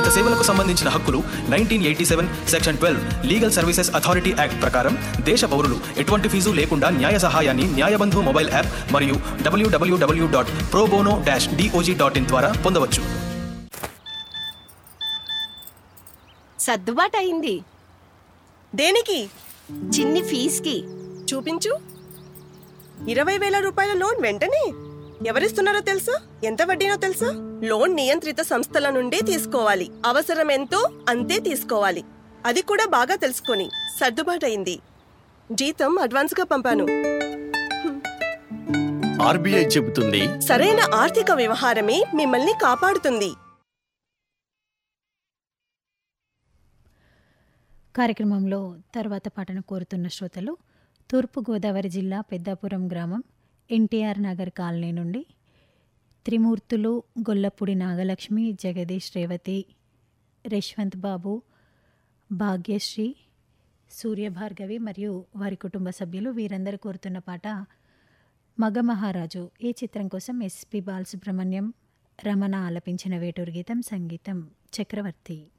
సంబంధిత సేవలకు సంబంధించిన హక్కులు nineteen eighty seven section twelve legal services authority act ప్రకారం దేశ పౌరులు ఎటువంటి ఫీజు లేకుండా న్యాయ సహాయాన్ని న్యాయబంధు మొబైల్ యాప్ మరియు WWW dot pro bono dash DOJ dot in ద్వారా పొందవచ్చు సర్దుబాటు అయింది దేనికి చిన్ని ఫీజుకి చూపించు ఇరవై వేల రూపాయల లోన్ వెంటనే ఎవరిస్తున్నారో తెలుసా ఎంత వడ్డీనో తెలుసా లోన్ నియంత్రిత సంస్థల నుండి తీసుకోవాలి అవసరం ఎంతో అంతే తీసుకోవాలి అది కూడా బాగా తెలుసుకొని సర్దుబాటయింది జీతం అడ్వాన్స్ గా పంపాను ఆర్బీఐ చెబుతుంది సరైన ఆర్థిక వ్యవహారమే మిమ్మల్ని కాపాడుతుంది కార్యక్రమంలో తర్వాత పాటను కోరుతున్న శ్రోతలు తూర్పుగోదావరి జిల్లా పెద్దాపురం గ్రామం ఎన్టీఆర్ నగర్ కాలనీ నుండి త్రిమూర్తులు గొల్లపూడి నాగలక్ష్మి జగదీష్ రేవతి రేష్వంత్ బాబు భాగ్యశ్రీ సూర్యభార్గవి మరియు వారి కుటుంబ సభ్యులు వీరందరూ కోరుతున్న పాట మగ మహారాజు ఈ చిత్రం కోసం ఎస్పి బాలసుబ్రహ్మణ్యం రమణ ఆలపించిన వేటూరు గీతం సంగీతం చక్రవర్తి